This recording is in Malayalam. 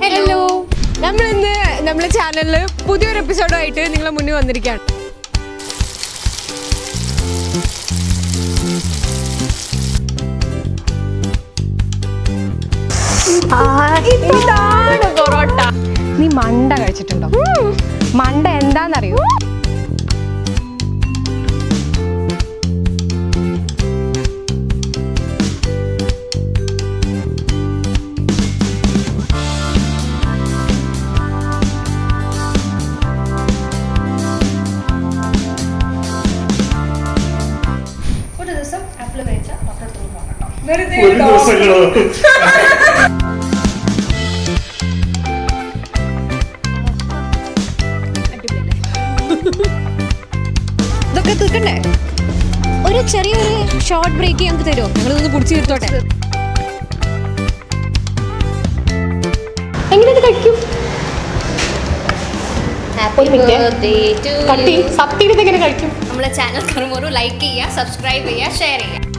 ഹലോ നമ്മൾ ഇന്ന് നമ്മുടെ ചാനലിൽ പുതിയൊരു എപ്പിസോഡുമായിട്ട് നിങ്ങളെ മുന്നിൽ വന്നിരിക്കുകയാണ് ഇതാണ് പൊറോട്ട നീ മണ്ട കഴിച്ചിട്ടുണ്ടോ മണ്ട എന്താന്നറിയോ ഒരു ദിവസം ആപ്പിൾ കഴിച്ച ഡോക്ടറെ അടുത്ത് പോകണം ഒരു ദിവസങ്ങളോ ഇതൊക്കെ തീർക്കണ്ടേ ഒരു ചെറിയൊരു ഷോർട്ട് ബ്രേക്ക് ഞങ്ങൾക്ക് തരുമോ ഞങ്ങൾ ഇതൊന്ന് പിടിച്ച് തീർത്തോട്ടെ എങ്ങനെ ഇത് കഴിക്കും ഒരു മിനിറ്റ് കട്ടി സത്യം ഇതെങ്ങനെ കഴിക്കും നമ്മളെ ചാനൽ കറുമുറു ലൈക്ക് ചെയ്യുക സബ്സ്ക്രൈബ് ചെയ്യുക ഷെയർ ചെയ്യുക